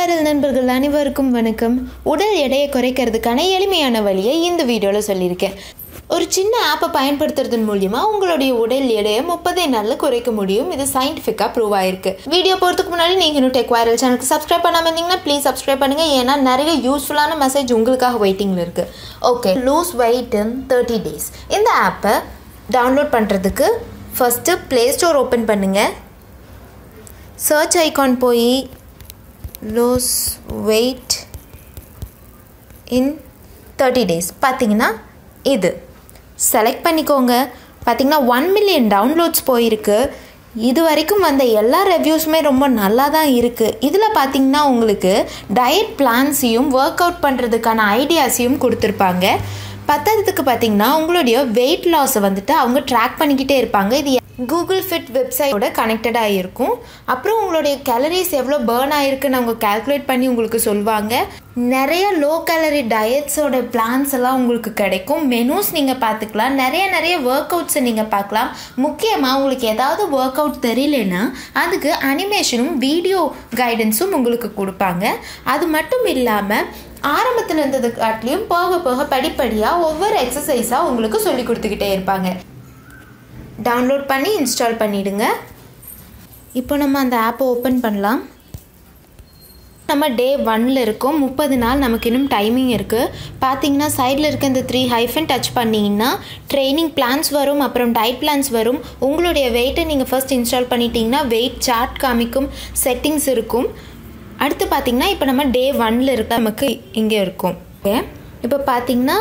Viral நண்பர்கள் அனைவருக்கும் வணக்கம் உடல் எடையை குறைக்கிறதுக்கான எளிமையான வழியை இந்த வீடியோவில் சொல்லியிருக்கேன் ஒரு சின்ன ஆப்பை பயன்படுத்துறதன் மூலியமா உங்களுடைய உடல் எடையை முப்பதே நாளில் குறைக்க முடியும் இது சயின்டிஃபிக்காக ப்ரூவ் ஆயிருக்கு வீடியோ போகிறதுக்கு முன்னாடி நீங்கள் இன்னும் டெக் வைரல் சேனலுக்கு சப்ஸ்கிரைப் பண்ணாமல் இருந்தீங்கன்னா ப்ளீஸ் சப்ஸ்கிரைப் பண்ணுங்கள் ஏன்னா நிறைய யூஸ்ஃபுல்லான மெசேஜ் உங்களுக்காக வெயிட்டிங்கில் இருக்குது okay lose weight in thirty days இந்த ஆப்பை டவுன்லோட் பண்ணுறதுக்கு ஃபஸ்ட்டு ப்ளே ஸ்டோர் ஓப்பன் பண்ணுங்கள் சர்ச் ஐகான் போய் lose weight in thirty days பார்த்தீங்கன்னா இது செலக்ட் பண்ணிக்கோங்க பார்த்தீங்கன்னா ஒன் மில்லியன் டவுன்லோட்ஸ் போயிருக்கு இது வரைக்கும் வந்த எல்லா ரிவ்யூஸுமே ரொம்ப நல்லா தான் இருக்குது இதில் பார்த்தீங்கன்னா உங்களுக்கு டயட் பிளான்ஸையும் ஒர்க் அவுட் பண்ணுறதுக்கான ஐடியாஸையும் கொடுத்துருப்பாங்க பத்தாததுக்கு பார்த்தீங்கன்னா உங்களுடைய வெயிட் லாஸை வந்துட்டு அவங்க ட்ராக் பண்ணிக்கிட்டே இருப்பாங்க இது கூகுள் ஃபிட் வெப்சைட்டோட கனெக்டடாக இருக்கும் அப்புறம் உங்களுடைய கேலரிஸ் எவ்வளோ பேர்ன் ஆயிருக்குன்னு அவங்க கால்குலேட் பண்ணி உங்களுக்கு சொல்லுவாங்க நிறைய லோ கேலரி டயட்ஸோட பிளான்ஸ் எல்லாம் உங்களுக்கு கிடைக்கும் மெனூஸ் நீங்கள் பார்த்துக்கலாம் நிறைய நிறைய ஒர்க் அவுட்ஸை நீங்கள் பார்க்கலாம் முக்கியமாக உங்களுக்கு ஏதாவது ஒர்க் அவுட் தெரியலனா அதுக்கு அனிமேஷனும் வீடியோ கைடன்ஸும் உங்களுக்கு கொடுப்பாங்க அது மட்டும் இல்லாமல் ஆரம்பத்தில் இருந்தது காட்டிலையும் போக போக படிப்படியாக ஒவ்வொரு எக்ஸசைஸாக உங்களுக்கு சொல்லி கொடுத்துக்கிட்டே இருப்பாங்க டவுன்லோட் பண்ணி இன்ஸ்டால் பண்ணிவிடுங்க இப்போ நம்ம அந்த ஆப்பை ஓப்பன் பண்ணலாம் நம்ம டே ஒன்னில் இருக்கோம் முப்பது நாள் நமக்கு இன்னும் டைமிங் இருக்குது பார்த்தீங்கன்னா சைடில் இருக்க இந்த த்ரீ ஹைஃபன் டச் பண்ணிங்கன்னா ட்ரைனிங் பிளான்ஸ் வரும் அப்புறம் டயட் பிளான்ஸ் வரும் உங்களுடைய வெயிட்டை நீங்கள் ஃபஸ்ட் இன்ஸ்டால் பண்ணிட்டீங்கன்னா வெயிட் சார்ட் காமிக்கும் செட்டிங்ஸ் இருக்கும் அடுத்து பார்த்தீங்கன்னா இப்போ நம்ம டே ஒன்னில் இருக்க நமக்கு இங்கே இருக்கும் ஓகே இப்போ பார்த்தீங்கன்னா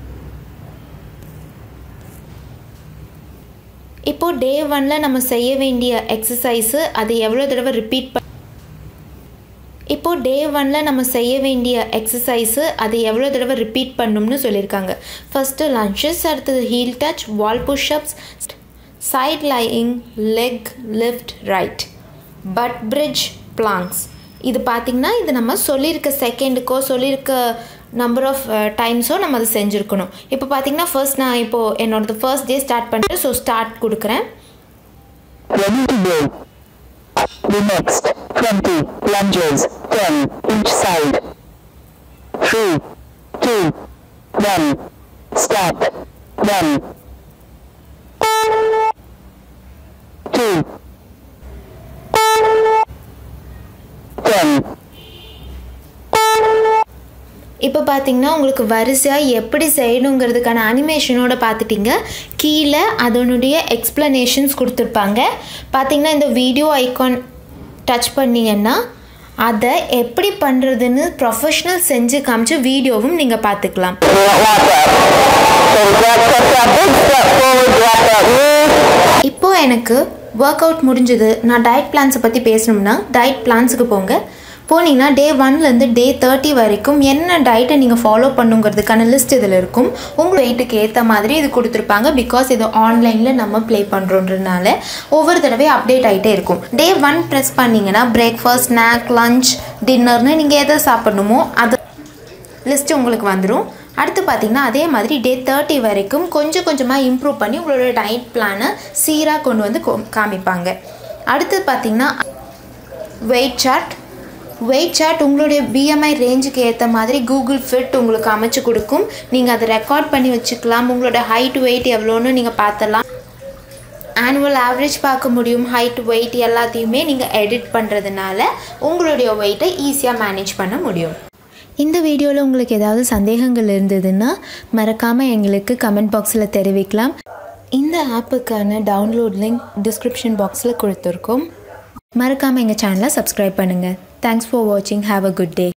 இப்போது டே ஒனில் நம்ம செய்ய வேண்டிய எக்ஸசைஸு அது எவ்வளோ தடவை ரிப்பீட் ப இப்போது டே ஒனில் நம்ம செய்ய வேண்டிய எக்ஸசைஸு அது எவ்வளோ தடவை ரிப்பீட் பண்ணணும்னு சொல்லியிருக்காங்க ஃபஸ்ட்டு லன்ச்சஸ் அடுத்தது heel touch wall pushups side lying leg lift right butt bridge planks இது பார்த்திங்கன்னா இது நம்ம சொல்லியிருக்க செகண்டுக்கோ சொல்லியிருக்க நம்பர் ஆஃப் டைம்ஸோ நம்ம அதை செஞ்சுருக்கணும் இப்போ பார்த்தீங்கன்னா ஃபர்ஸ்ட் நான் இப்போது என்னோடது ஃபர்ஸ்ட் டே ஸ்டார்ட் பண்ணிட்டு ஸோ ஸ்டார்ட் கொடுக்குறேன் Ready to go. The next 20 lunges, 10 each side. 3, 2, 1. Start. 1, 2, 10. இப்போ பார்த்தீங்கன்னா உங்களுக்கு வரிசையாக எப்படி செய்யணுங்கிறதுக்கான அனிமேஷனோட பார்த்துட்டிங்க கீழே அதனுடைய எக்ஸ்ப்ளனேஷன்ஸ் கொடுத்துருப்பாங்க பார்த்தீங்கன்னா இந்த வீடியோ ஐகான் டச் பண்ணிங்கன்னா அதை எப்படி பண்ணுறதுன்னு ப்ரொஃபஷ்னல் செஞ்சு காமிச்சு வீடியோவும் நீங்கள் பார்த்துக்கலாம் இப்போ எனக்கு ஒர்க் அவுட் முடிஞ்சது நான் டயட் பிளான்ஸை பற்றி பேசணும்னா டயட் பிளான்ஸுக்கு போங்க போனீங்கன்னா டே ஒன்லேருந்து டே தேர்ட்டி வரைக்கும் என்ன டயட்டை நீங்கள் ஃபாலோ பண்ணுங்கிறதுக்கான லிஸ்ட் இதில் இருக்கும் உங்கள் வெயிட்டுக்கு ஏற்ற மாதிரி இது கொடுத்துருப்பாங்க பிகாஸ் இது ஆன்லைனில் நம்ம ப்ளே பண்ணுறோன்றதுனால ஒவ்வொரு தடவையும் அப்டேட் ஆகிட்டே இருக்கும் டே ஒன் ப்ரெஸ் பண்ணிங்கன்னா பிரேக்ஃபாஸ்ட் ஸ்நாக் லஞ்ச் டின்னர்னு நீங்கள் எதை சாப்பிடணுமோ அது லிஸ்ட்டு உங்களுக்கு வந்துடும் அடுத்து பார்த்தீங்கன்னா அதே மாதிரி டே தேர்ட்டி வரைக்கும் கொஞ்சம் கொஞ்சமாக இம்ப்ரூவ் பண்ணி உங்களோட டயட் பிளானை சீராக கொண்டு வந்து கொ- காமிப்பாங்க அடுத்து பார்த்தீங்கன்னா வெயிட் சார்ட் வெயிட் சார்ட் உங்களுடைய பிஎம்ஐ ரேஞ்சுக்கு ஏற்ற மாதிரி கூகுள் ஃபிட் உங்களுக்கு அமைச்சு கொடுக்கும் நீங்கள் அதை ரெக்கார்ட் பண்ணி வச்சுக்கலாம் உங்களோட ஹைட் வெயிட் எவ்வளோன்னு நீங்கள் பார்த்தலாம் ஆனுவல் ஆவரேஜ் பார்க்க முடியும் ஹைட் வெயிட் எல்லாத்தையுமே நீங்கள் எடிட் பண்ணுறதுனால உங்களுடைய வெயிட்டை ஈஸியாக மேனேஜ் பண்ண முடியும் இந்த வீடியோவில் உங்களுக்கு ஏதாவது சந்தேகங்கள் இருந்ததுன்னா மறக்காமல் எங்களுக்கு கமெண்ட் பாக்ஸில் தெரிவிக்கலாம் இந்த ஆப்புக்கான டவுன்லோட் லிங்க் டிஸ்கிரிப்ஷன் பாக்ஸில் கொடுத்துருக்கோம் மறக்காமல் எங்கள் சேனலை சப்ஸ்கிரைப் பண்ணுங்கள் தேங்க்ஸ் ஃபார் வாட்சிங் ஹாவ் அ குட் டே